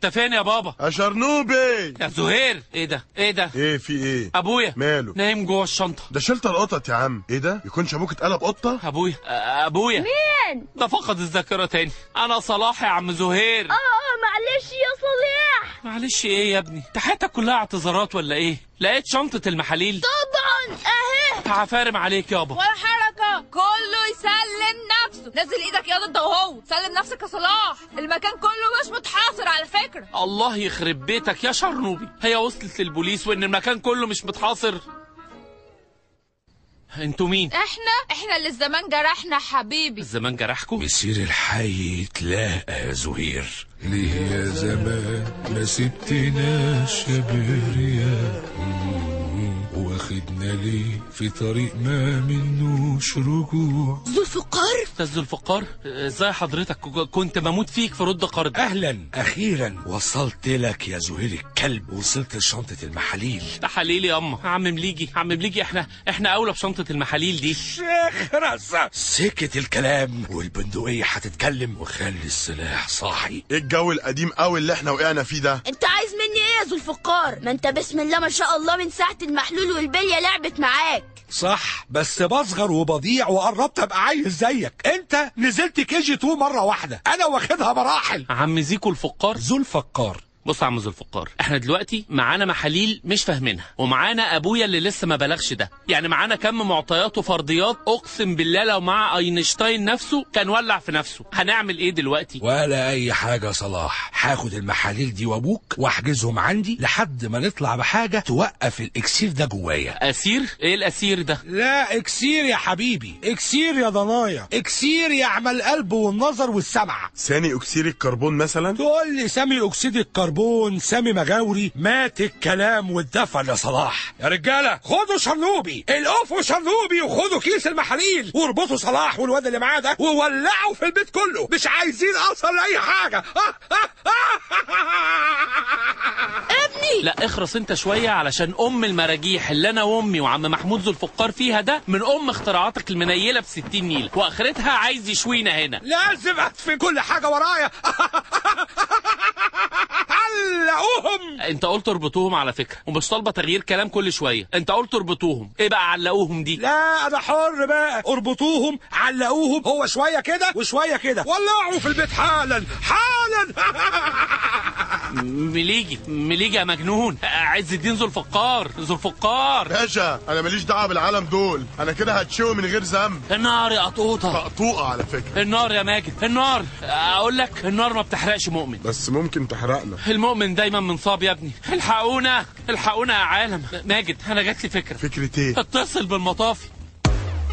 انت فين يا بابا يا شرنوبي يا زهير ايه ده ايه ده ايه في ايه ابويا ماله نايم جوه الشنطه ده شلت القطط يا عم ايه ده يكونش ابوك اتقلب قطه ابويا آه، ابويا مين؟ ده فقد الذاكره تاني انا صلاح يا عم زهير اه اه معلش يا صلاح معلش ايه يا ابني انت حياتك كلها اعتذارات ولا ايه لقيت شنطه المحاليل طبعا اهي هعفارم عليك يابا ولا حركة كله يسلم نفسه نزل ايدك يا انت وهو سلم نفسك يا صلاح المكان كله مش متحاصر على فكرة الله يخرب بيتك يا شرنوبي هي وصلت للبوليس وان المكان كله مش متحاصر انتوا مين احنا احنا اللي الزمان جرحنا حبيبي الزمان جرحكم مسير الحي يتلاقى يا زهير ليه يا زمان ما سبتناش يا بريا واخدنا ليه في طريق ما منوش رجوع ذو الفقار استاذ الفقار ازاي حضرتك ك- كنت بموت فيك في رد قرض اهلا اخيرا وصلت لك يا زهير الكلب وصلت لشنطة المحاليل تحاليل يا اما عم مليجي عم مليجي احنا احنا اولى بشنطه المحاليل دي شيخ رزة سكت الكلام والبندقية هتتكلم وخلي السلاح صاحي ايه الجو القديم قوي اللي احنا وقعنا فيه ده انت عايز مني ايه يا ذو الفقار ما انت بسم الله ما شاء الله من ساعة المحلول والبلية لعبت معاك صح بس بصغر وبضيع وقربت ابقى عايز زيك انت نزلت كي جي 2 مره واحده انا واخدها مراحل عم زيكو الفقار ذو الفقار بص يا عم ذو الفقار احنا دلوقتي معانا محاليل مش فاهمينها ومعانا ابويا اللي لسه ما بلغش ده يعني معانا كم معطيات وفرضيات اقسم بالله لو مع اينشتاين نفسه كان ولع في نفسه هنعمل ايه دلوقتي ولا اي حاجه يا صلاح هاخد المحاليل دي وابوك واحجزهم عندي لحد ما نطلع بحاجه توقف الاكسير ده جوايا اسير ايه الاسير ده لا اكسير يا حبيبي اكسير يا ضنايا اكسير يعمل القلب والنظر والسمع ثاني اكسير الكربون مثلا تقول لي سامي اكسيد الكربون سامي مغاوري مات الكلام والدفن يا صلاح يا رجاله خدوا شرنوبي القفوا شرنوبي وخدوا كيس المحاليل واربطوا صلاح والواد اللي معاه ده وولعوا في البيت كله مش عايزين اثر لاي حاجه ابني لا اخرس انت شويه علشان ام المراجيح اللي انا وامي وعم محمود ذو الفقار فيها ده من ام اختراعاتك المنيله ب 60 نيله واخرتها عايز يشوينا هنا لازم ادفن كل حاجه ورايا علقوهم انت قلت اربطوهم على فكره ومش طالبه تغيير كلام كل شويه انت قلت اربطوهم ايه بقى علقوهم دي لا انا حر بقى اربطوهم علقوهم هو شويه كده وشويه كده ولعوا في البيت حالا حالا مليجي مليجي يا مجنون عز الدين ذو الفقار ذو الفقار باشا انا ماليش دعوه بالعالم دول انا كده هتشوي من غير ذنب النار يا قطوطه مقطوقه على فكره النار يا ماجد النار اقول لك النار ما بتحرقش مؤمن بس ممكن تحرقنا المؤمن دايما منصاب يا ابني الحقونا الحقونا يا عالم ماجد انا جات لي فكره فكره ايه اتصل بالمطافي